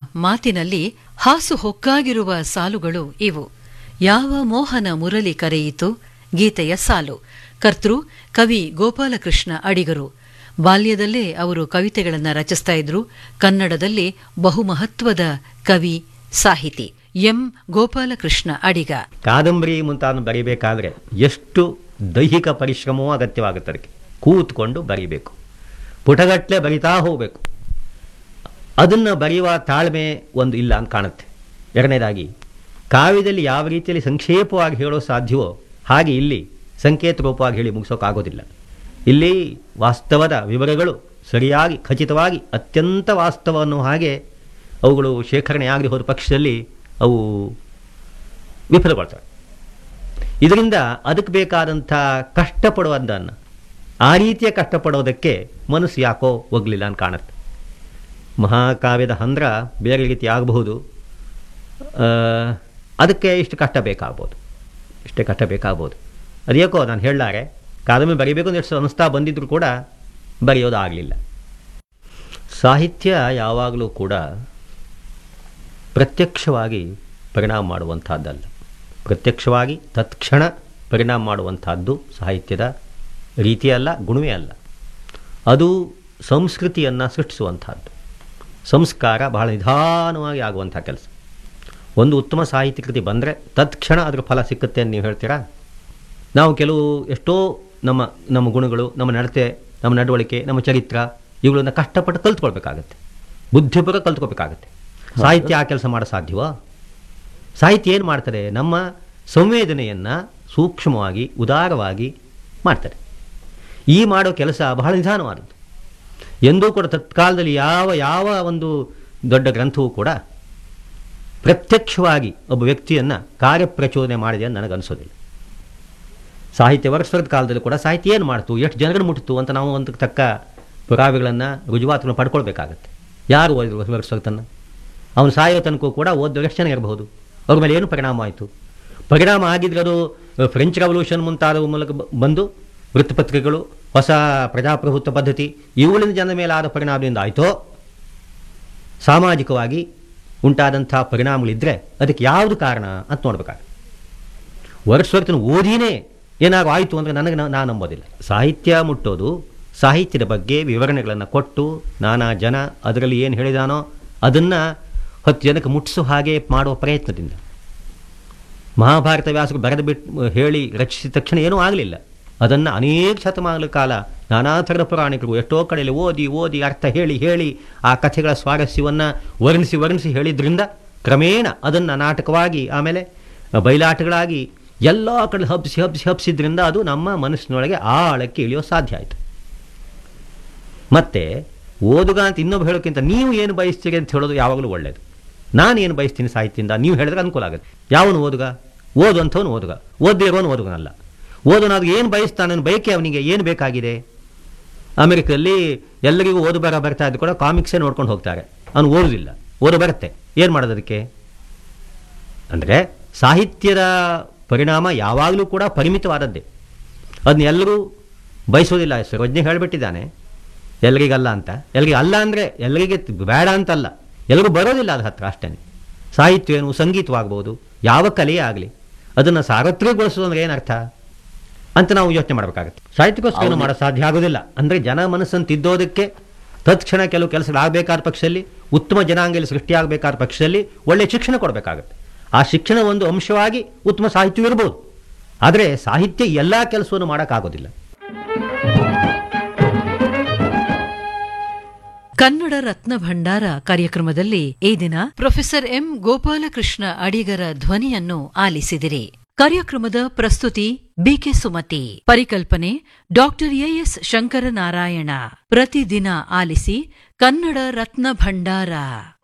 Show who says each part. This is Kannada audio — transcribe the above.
Speaker 1: ಮಾತಿನಲ್ಲಿ ಹಾಸು ಹೊಕ್ಕಾಗಿರುವ ಸಾಲುಗಳು ಇವು ಯಾವ ಮೋಹನ ಮುರಳಿ ಕರೆಯಿತು ಗೀತೆಯ ಸಾಲು ಕರ್ತೃ ಕವಿ ಗೋಪಾಲಕೃಷ್ಣ ಅಡಿಗರು ಬಾಲ್ಯದಲ್ಲೇ ಅವರು ಕವಿತೆಗಳನ್ನು ರಚಿಸ್ತಾ ಇದ್ರು ಕನ್ನಡದಲ್ಲಿ ಬಹುಮಹತ್ವದ ಕವಿ ಸಾಹಿತಿ ಎಂ ಗೋಪಾಲಕೃಷ್ಣ ಅಡಿಗ
Speaker 2: ಕಾದಂಬರಿ ಮುಂತಾದ ಬರೀಬೇಕಾದ್ರೆ ಎಷ್ಟು ದೈಹಿಕ ಪರಿಶ್ರಮವೂ ಅಗತ್ಯವಾಗುತ್ತೆ ಅದಕ್ಕೆ ಕೂತ್ಕೊಂಡು ಬರೀಬೇಕು ಪುಟಗಟ್ಟಲೆ ಬರಿತಾ ಹೋಗಬೇಕು ಅದನ್ನು ಬರೆಯುವ ತಾಳ್ಮೆ ಒಂದು ಇಲ್ಲ ಅಂತ ಕಾಣುತ್ತೆ ಎರಡನೇದಾಗಿ ಕಾವ್ಯದಲ್ಲಿ ಯಾವ ರೀತಿಯಲ್ಲಿ ಸಂಕ್ಷೇಪವಾಗಿ ಹೇಳೋ ಸಾಧ್ಯವೋ ಹಾಗೆ ಇಲ್ಲಿ ಸಂಕೇತ ರೂಪವಾಗಿ ಹೇಳಿ ಮುಗಿಸೋಕ್ಕಾಗೋದಿಲ್ಲ ಇಲ್ಲಿ ವಾಸ್ತವದ ವಿವರಗಳು ಸರಿಯಾಗಿ ಖಚಿತವಾಗಿ ಅತ್ಯಂತ ವಾಸ್ತವ ಅನ್ನೋ ಹಾಗೆ ಅವುಗಳು ಶೇಖರಣೆ ಆಗದೆ ಹೋದ ಪಕ್ಷದಲ್ಲಿ ಅವು ವಿಫಲಗೊಳ್ತವೆ ಇದರಿಂದ ಅದಕ್ಕೆ ಬೇಕಾದಂಥ ಕಷ್ಟಪಡುವುದನ್ನು ಆ ರೀತಿಯ ಕಷ್ಟಪಡೋದಕ್ಕೆ ಮನಸ್ಸು ಯಾಕೋ ಹೋಗಲಿಲ್ಲ ಅಂತ ಕಾಣುತ್ತೆ ಮಹಾಕಾವ್ಯದ ಹಂದ್ರ ಬೇರೆ ರೀತಿ ಆಗಬಹುದು ಆ, ಅದಕ್ಕೆ ಇಷ್ಟು ಕಷ್ಟ ಬೇಕಾಗ್ಬೋದು ಇಷ್ಟೇ ಕಷ್ಟ ಬೇಕಾಗ್ಬೋದು ಅದೇಕೋ ನಾನು ಹೇಳಲಾರೆ ಕಾದಂಬರಿ ಬರೀಬೇಕು ಅಂತ ಎಷ್ಟು ಅನಿಸ್ತಾ ಬಂದಿದ್ರು ಕೂಡ ಬರೆಯೋದು ಆಗಲಿಲ್ಲ ಸಾಹಿತ್ಯ ಯಾವಾಗಲೂ ಕೂಡ ಪ್ರತ್ಯಕ್ಷವಾಗಿ ಪರಿಣಾಮ ಮಾಡುವಂಥದ್ದಲ್ಲ ಪ್ರತ್ಯಕ್ಷವಾಗಿ ತತ್ಕ್ಷಣ ಪರಿಣಾಮ ಮಾಡುವಂಥದ್ದು ಸಾಹಿತ್ಯದ ರೀತಿಯಲ್ಲ ಗುಣವೇ ಅಲ್ಲ ಅದು ಸಂಸ್ಕೃತಿಯನ್ನು ಸೃಷ್ಟಿಸುವಂಥದ್ದು ಸಂಸ್ಕಾರ ಬಹಳ ನಿಧಾನವಾಗಿ ಆಗುವಂಥ ಕೆಲಸ ಒಂದು ಉತ್ತಮ ಸಾಹಿತ್ಯ ಕೃತಿ ಬಂದರೆ ತತ್ಕ್ಷಣ ಅದರ ಫಲ ಸಿಕ್ಕುತ್ತೆ ಅಂತ ನೀವು ಹೇಳ್ತೀರಾ ನಾವು ಕೆಲವು ಎಷ್ಟೋ ನಮ್ಮ ನಮ್ಮ ಗುಣಗಳು ನಮ್ಮ ನಡತೆ ನಮ್ಮ ನಡವಳಿಕೆ ನಮ್ಮ ಚರಿತ್ರ ಇವುಗಳನ್ನ ಕಷ್ಟಪಟ್ಟು ಕಲ್ತ್ಕೊಳ್ಬೇಕಾಗತ್ತೆ ಬುದ್ಧಿಪೂರ್ವಕ ಕಲ್ತ್ಕೊಳ್ಬೇಕಾಗತ್ತೆ ಸಾಹಿತ್ಯ ಆ ಕೆಲಸ ಮಾಡೋ ಸಾಧ್ಯವೋ ಸಾಹಿತ್ಯ ಏನು ಮಾಡ್ತದೆ ನಮ್ಮ ಸಂವೇದನೆಯನ್ನು ಸೂಕ್ಷ್ಮವಾಗಿ ಉದಾರವಾಗಿ ಮಾಡ್ತಾರೆ ಈ ಮಾಡೋ ಕೆಲಸ ಬಹಳ ನಿಧಾನವಾದದ್ದು ಎಂದೂ ಕೂಡ ತತ್ಕಾಲದಲ್ಲಿ ಯಾವ ಯಾವ ಒಂದು ದೊಡ್ಡ ಗ್ರಂಥವೂ ಕೂಡ ಪ್ರತ್ಯಕ್ಷವಾಗಿ ಒಬ್ಬ ವ್ಯಕ್ತಿಯನ್ನು ಕಾರ್ಯಪ್ರಚೋದನೆ ಮಾಡಿದೆ ಅಂತ ನನಗನ್ಸೋದಿಲ್ಲ ಸಾಹಿತ್ಯ ವರ್ಷದ ಕಾಲದಲ್ಲಿ ಕೂಡ ಸಾಹಿತ್ಯ ಏನು ಮಾಡ್ತು ಎಷ್ಟು ಜನರನ್ನು ಮುಟ್ಟಿತು ಅಂತ ನಾವು ಒಂದು ತಕ್ಕ ಪುರಾವೆಗಳನ್ನು ರುಜುವಾತುಗಳನ್ನು ಪಡ್ಕೊಳ್ಬೇಕಾಗತ್ತೆ ಯಾರು ಓದಿದ್ರು ವರ್ಷತನ್ನು ಅವನು ಸಾಯೋ ತನಕ ಕೂಡ ಓದಿದವರು ಎಷ್ಟು ಜನ ಇರಬಹುದು ಅವ್ರ ಮೇಲೆ ಏನು ಪರಿಣಾಮ ಆಯಿತು ಪರಿಣಾಮ ಆಗಿದ್ರೆ ಅದು ಫ್ರೆಂಚ್ ರೆವಲ್ಯೂಷನ್ ಮುಂತಾದವು ಮೂಲಕ ಬ- ಬಂದು ವೃತ್ತಪತ್ರಿಕೆಗಳು ಹೊಸ ಪ್ರಜಾಪ್ರಭುತ್ವ ಪದ್ಧತಿ ಇವುಗಳಿಂದ ಜನರ ಮೇಲೆ ಆದ ಪರಿಣಾಮದಿಂದ ಆಯಿತೋ ಸಾಮಾಜಿಕವಾಗಿ ಉಂಟಾದಂಥ ಪರಿಣಾಮಗಳಿದ್ದರೆ ಅದಕ್ಕೆ ಯಾವುದು ಕಾರಣ ಅಂತ ನೋಡ್ಬೇಕಾಗುತ್ತೆ ವರ್ಷ ವರ್ಷ ಓದಿನೇ ಏನಾದ್ರು ಆಯಿತು ಅಂದರೆ ನನಗೆ ನಾ- ನಾನು ನಂಬೋದಿಲ್ಲ ಸಾಹಿತ್ಯ ಮುಟ್ಟೋದು ಸಾಹಿತ್ಯದ ಬಗ್ಗೆ ವಿವರಣೆಗಳನ್ನು ಕೊಟ್ಟು ನಾನಾ ಜನ ಅದರಲ್ಲಿ ಏನು ಹೇಳಿದಾನೋ ಅದನ್ನು ಹತ್ತು ಜನಕ್ಕೆ ಮುಟ್ಟಿಸೋ ಹಾಗೆ ಮಾಡುವ ಪ್ರಯತ್ನದಿಂದ ಮಹಾಭಾರತ ವ್ಯಾಸರು ಬರೆದು ಬಿಟ್ಟು ಹೇಳಿ ರಚಿಸಿದ ತಕ್ಷಣ ಏನೂ ಆಗಲಿಲ್ಲ ಅದನ್ನು ಅನೇಕ ಶತಮಾನಗಳ ಕಾಲ ನಾನಾ ಥರದ ಪುರಾಣಿಕರು ಎಷ್ಟೋ ಕಡೆಯಲ್ಲಿ ಓದಿ ಓದಿ ಅರ್ಥ ಹೇಳಿ ಹೇಳಿ ಆ ಕಥೆಗಳ ಸ್ವಾರಸ್ಯವನ್ನು ವರ್ಣಿಸಿ ವರ್ಣಿಸಿ ಹೇಳಿದ್ರಿಂದ ಕ್ರಮೇಣ ಅದನ್ನು ನಾಟಕವಾಗಿ ಆಮೇಲೆ ಬಯಲಾಟಗಳಾಗಿ ಎಲ್ಲ ಕಡೆ ಹಬ್ಬಿಸಿ ಹಬ್ಬಿಸಿ ಹಬ್ಬಿಸಿದ್ರಿಂದ ಅದು ನಮ್ಮ ಮನಸ್ಸಿನೊಳಗೆ ಆಳಕ್ಕೆ ಇಳಿಯೋ ಸಾಧ್ಯ ಆಯಿತು ಮತ್ತೆ ಓದುಗ ಅಂತ ಇನ್ನೊಬ್ಬ ಹೇಳೋಕ್ಕಿಂತ ನೀವು ಏನು ಬಯಸ್ತೀರಿ ಅಂತ ಹೇಳೋದು ಯಾವಾಗಲೂ ಒಳ್ಳೆಯದು ನಾನು ಏನು ಬಯಸ್ತೀನಿ ಸಾಹಿತ್ಯದಿಂದ ನೀವು ಹೇಳಿದ್ರೆ ಅನುಕೂಲ ಆಗುತ್ತೆ ಯಾವನು ಓದುಗ ಓದುವಂಥವನು ಓದುಗ ಓದ್ದೇ ಇರೋನು ಓದುಗನಲ್ಲ ಓದೋನಾದ್ರು ಏನು ಬಯಸ್ತಾನೆ ಅನ್ನೋ ಬಯಕೆ ಅವನಿಗೆ ಏನು ಬೇಕಾಗಿದೆ ಅಮೆರಿಕದಲ್ಲಿ ಎಲ್ಲರಿಗೂ ಓದು ಬರ ಬರ್ತಾ ಇದ್ದು ಕೂಡ ಕಾಮಿಕ್ಸೇ ನೋಡ್ಕೊಂಡು ಹೋಗ್ತಾರೆ ಅವನು ಓದುದಿಲ್ಲ ಓದು ಬರುತ್ತೆ ಏನು ಮಾಡೋದು ಅದಕ್ಕೆ ಅಂದರೆ ಸಾಹಿತ್ಯದ ಪರಿಣಾಮ ಯಾವಾಗಲೂ ಕೂಡ ಪರಿಮಿತವಾದದ್ದೇ ಅದನ್ನ ಎಲ್ಲರೂ ಬಯಸೋದಿಲ್ಲ ಸರ್ವಜ್ಞ ಹೇಳಿಬಿಟ್ಟಿದ್ದಾನೆ ಎಲ್ರಿಗಲ್ಲ ಅಂತ ಎಲ್ರಿಗೆ ಅಲ್ಲ ಅಂದರೆ ಎಲ್ಲರಿಗೆ ಬೇಡ ಅಂತಲ್ಲ ಎಲ್ರಿಗೂ ಬರೋದಿಲ್ಲ ಅದು ಹತ್ರ ಅಷ್ಟೇ ಸಾಹಿತ್ಯ ಏನು ಸಂಗೀತವಾಗ್ಬೋದು ಯಾವ ಕಲೆಯೇ ಆಗಲಿ ಅದನ್ನು ಸಾರ್ವತ್ರಿಕಗೊಳಿಸೋದು ಅಂದ್ರೆ ಏನರ್ಥ ಅಂತ ನಾವು ಯೋಚನೆ ಮಾಡಬೇಕಾಗುತ್ತೆ ಸಾಹಿತ್ಯಕ್ಕೋಸ್ಕರ ಏನು ಮಾಡೋ ಸಾಧ್ಯ ಆಗೋದಿಲ್ಲ ಅಂದರೆ ಜನ ಮನಸ್ಸನ್ನು ತಿದ್ದೋದಕ್ಕೆ ತತ್ಕ್ಷಣ ಕೆಲವು ಕೆಲಸಗಳಾಗಬೇಕಾದ ಪಕ್ಷದಲ್ಲಿ ಉತ್ತಮ ಜನಾಂಗದಲ್ಲಿ ಸೃಷ್ಟಿಯಾಗಬೇಕಾದ ಪಕ್ಷದಲ್ಲಿ ಒಳ್ಳೆಯ ಶಿಕ್ಷಣ ಕೊಡಬೇಕಾಗುತ್ತೆ ಆ ಶಿಕ್ಷಣ ಒಂದು ಅಂಶವಾಗಿ ಉತ್ತಮ ಸಾಹಿತ್ಯವಿರ್ಬೋದು ಆದರೆ ಸಾಹಿತ್ಯ ಎಲ್ಲ ಕೆಲಸವನ್ನು ಮಾಡೋಕ್ಕಾಗೋದಿಲ್ಲ
Speaker 1: ಕನ್ನಡ ರತ್ನ ಭಂಡಾರ ಕಾರ್ಯಕ್ರಮದಲ್ಲಿ ಈ ದಿನ ಪ್ರೊಫೆಸರ್ ಎಂ ಗೋಪಾಲಕೃಷ್ಣ ಅಡಿಗರ ಧ್ವನಿಯನ್ನು ಆಲಿಸಿದಿರಿ ಕಾರ್ಯಕ್ರಮದ ಪ್ರಸ್ತುತಿ ಬಿಕೆ ಸುಮತಿ ಪರಿಕಲ್ಪನೆ ಡಾಕ್ಟರ್ ಎಎಸ್ ಶಂಕರನಾರಾಯಣ ಪ್ರತಿದಿನ ಆಲಿಸಿ ಕನ್ನಡ ರತ್ನ ಭಂಡಾರ